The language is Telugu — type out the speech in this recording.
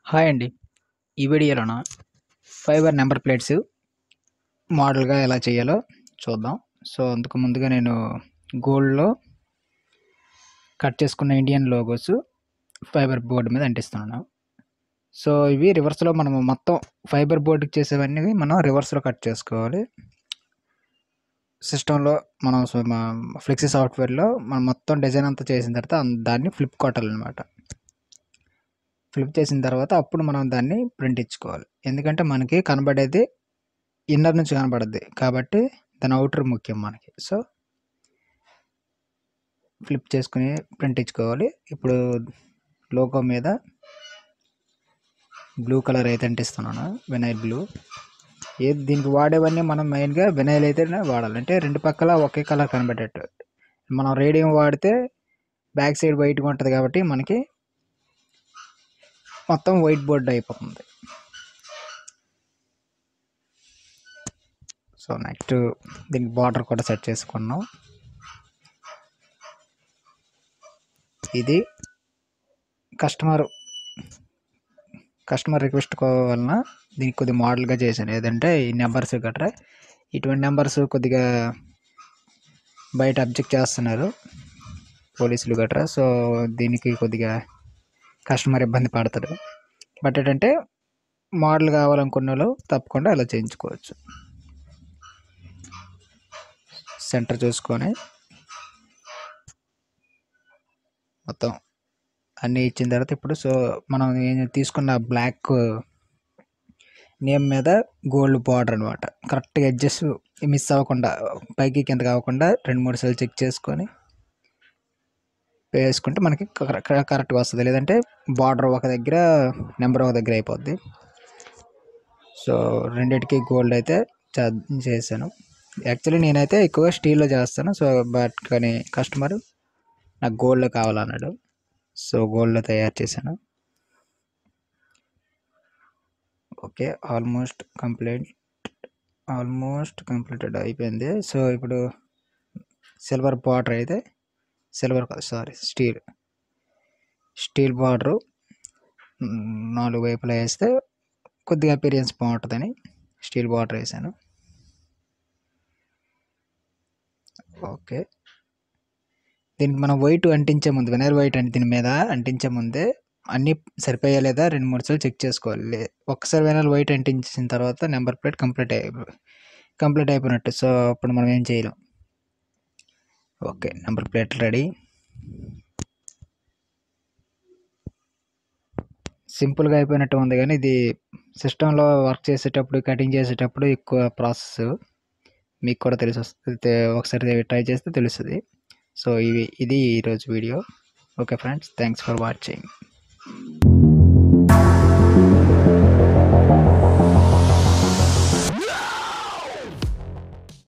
హాయ్ అండి ఈ వీడియోలోన ఫైబర్ నెంబర్ ప్లేట్స్ మోడల్గా ఎలా చేయాలో చూద్దాం సో అందుకు ముందుగా నేను గోల్డ్లో కట్ చేసుకున్న ఇండియన్ లోగోస్ ఫైబర్ బోర్డు మీద అంటిస్తున్నాను సో ఇవి రివర్స్లో మనం మొత్తం ఫైబర్ బోర్డుకి చేసేవన్నీ మనం రివర్స్లో కట్ చేసుకోవాలి సిస్టంలో మనం ఫ్లెక్సీ సాఫ్ట్వేర్లో మనం మొత్తం డిజైన్ అంతా చేసిన తర్వాత అన్- దాన్ని ఫ్లిప్ కొట్టాలన్నమాట ఫ్లిప్ చేసిన తర్వాత అప్పుడు మనం దాన్ని ప్రింట్ ఇచ్చుకోవాలి ఎందుకంటే మనకి కనబడేది ఇన్నర్ నుంచి కనబడద్ది కాబట్టి దాని అవుటర్ ముఖ్యం మనకి సో ఫ్లిప్ చేసుకుని ప్రింట్ ఇచ్చుకోవాలి ఇప్పుడు లోగో మీద బ్లూ కలర్ అయితే అంటిస్తున్నాను వినైల్ బ్లూ ఏది దీనికి వాడేవన్నీ మనం మెయిన్గా వినైల్ అయితేనే వాడాలి అంటే రెండు పక్కల ఒకే కలర్ కనబడేట్టు మనం రేడియం వాడితే బ్యాక్ సైడ్ వైట్గా ఉంటుంది కాబట్టి మనకి మొత్తం వైట్ బోర్డ్ అయిపోతుంది సో నెక్స్ట్ దీనికి బార్డర్ కూడా సెట్ చేసుకున్నాం ఇది కస్టమర్ కస్టమర్ రిక్వెస్ట్ వలన దీనికి కొద్దిగా మోడల్గా చేశాను ఏదంటే ఈ నెంబర్స్ గట్రా ఇటువంటి నెంబర్స్ కొద్దిగా బయట అబ్జెక్ట్ చేస్తున్నారు పోలీసులు గట్రా సో దీనికి కొద్దిగా కస్టమర్ ఇబ్బంది పడతాడు బట్ ఏంటంటే మోడల్ కావాలనుకున్న వాళ్ళు తప్పకుండా అలా చేయించుకోవచ్చు సెంటర్ చూసుకొని మొత్తం అన్నీ ఇచ్చిన తర్వాత ఇప్పుడు సో మనం ఏం తీసుకున్న బ్లాక్ నేమ్ మీద గోల్డ్ బార్డర్ అనమాట కరెక్ట్గా అడ్జస్ట్ మిస్ అవ్వకుండా పైకి కింద కాకుండా రెండు మూడు సార్లు చెక్ చేసుకొని వేసుకుంటే మనకి కరెక్ట్గా వస్తుంది లేదంటే బార్డర్ ఒక దగ్గర నెంబర్ ఒక దగ్గర అయిపోద్ది సో రెండిటికి గోల్డ్ అయితే చే- చేశాను యాక్చువల్లీ నేనైతే ఎక్కువగా స్టీల్లో చేస్తాను సో బట్ కానీ కస్టమర్ నాకు గోల్డ్లో కావాలన్నాడు సో గోల్డ్లో తయారు చేశాను okay almost complete almost completed అయిపోయింది సో ఇప్పుడు సిల్వర్ బార్డర్ అయితే silver sorry steel steel border నాలుగు వైపులా వేస్తే కొద్దిగా అపీరియన్స్ బాగుంటుందని స్టీల్ బార్డర్ వేసాను ఓకే దీనికి మనం వైట్ అంటించే ముందు వెనర్ వైట్ అంటే దీని మీద అంటించే ముందే అన్నీ సరిపోయా లేదా రెండు మూడు సార్లు చెక్ చేసుకోవాలి లే- ఒక్కసారి వెనర్ వైట్ అంటించిన తర్వాత నెంబర్ ప్లేట్ కంప్లీట్ అయిపో కంప్లీట్ అయిపోయినట్టు సో అప్పుడు మనం ఏం చేయలేం ఓకే నెంబర్ ప్లేట్ రెడీ సింపుల్గా అయిపోయినట్టు ఉంది కానీ ఇది సిస్టంలో వర్క్ చేసేటప్పుడు కటింగ్ చేసేటప్పుడు ఎక్కువ ప్రాసెస్ మీకు కూడా తెలిసి వస్తుంది ఒకసారి ట్రై చేస్తే తెలుస్తుంది సో ఇవి ఇది ఈరోజు video okay friends thanks for watching